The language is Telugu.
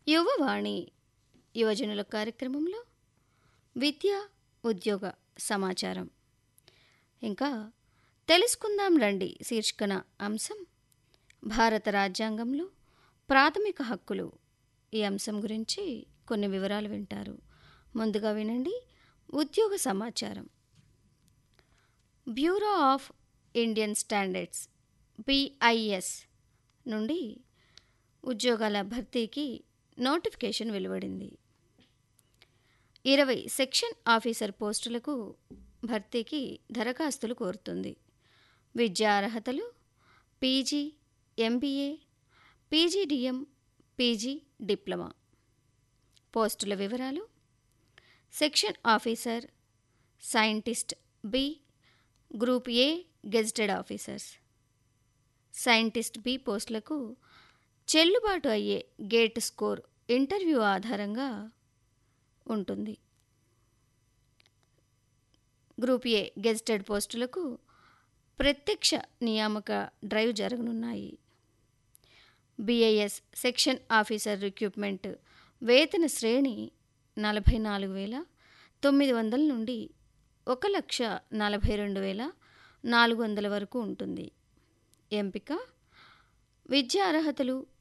యువవాణి యువజనుల కార్యక్రమంలో విద్య ఉద్యోగ సమాచారం ఇంకా తెలుసుకుందాం రండి శీర్షికన అంశం భారత రాజ్యాంగంలో ప్రాథమిక హక్కులు ఈ అంశం గురించి కొన్ని వివరాలు వింటారు ముందుగా వినండి ఉద్యోగ సమాచారం bureau of Indian standards BIS నుండి ఉద్యోగాల భర్తీకి నోటిఫికేషన్ వెలువడింది ఇరవై సెక్షన్ ఆఫీసర్ పోస్టులకు భర్తీకి దరఖాస్తులు కోరుతుంది విద్యా అర్హతలు PG MBA PGDM PG diploma పోస్టుల వివరాలు section officer scientist B group A gazetted officers scientist B పోస్టులకు చెల్లుబాటు అయ్యే గేట్ స్కోర్ ఇంటర్వ్యూ ఆధారంగా ఉంటుంది గ్రూప్ ఏ గెజిటెడ్ పోస్టులకు ప్రత్యక్ష నియామక డ్రైవ్ జరగనున్నాయి బిఐఎస్ సెక్షన్ ఆఫీసర్ రిక్రూట్మెంట్ వేతన శ్రేణి నలభై నాలుగు వేల తొమ్మిది వందల నుండి ఒక లక్ష నలభై రెండు వేల నాలుగు వందల వరకు ఉంటుంది ఎంపిక విద్యా అర్హతలు